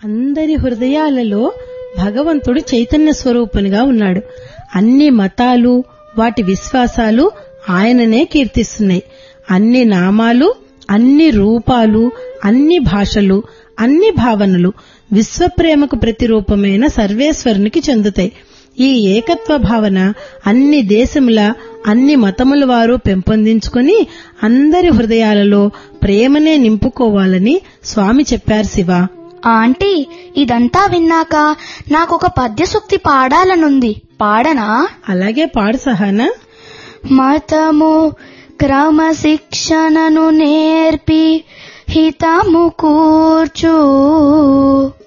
అందరి హృదయాలలో భగవంతుడు చైతన్య స్వరూపునిగా ఉన్నాడు అన్ని మతాలు వాటి విశ్వాసాలు ఆయననే కీర్తిస్తున్నాయి అన్ని నామాలు అన్ని రూపాలు అన్ని భాషలు అన్ని భావనలు విశ్వప్రేమకు ప్రతిరూపమైన సర్వేశ్వరునికి చెందుతాయి ఈ ఏకత్వ భావన అన్ని దేశముల అన్ని మతముల వారు పెంపొందించుకుని అందరి హృదయాలలో ప్రేమనే నింపుకోవాలని స్వామి చెప్పారు శివ ఆంటీ ఇదంతా విన్నాక నాకొక పద్యసూక్తి పాడాలనుంది పాడనా అలాగే పాడు సహానా మతము క్రమశిక్షణను నేర్పి హితము కూర్చు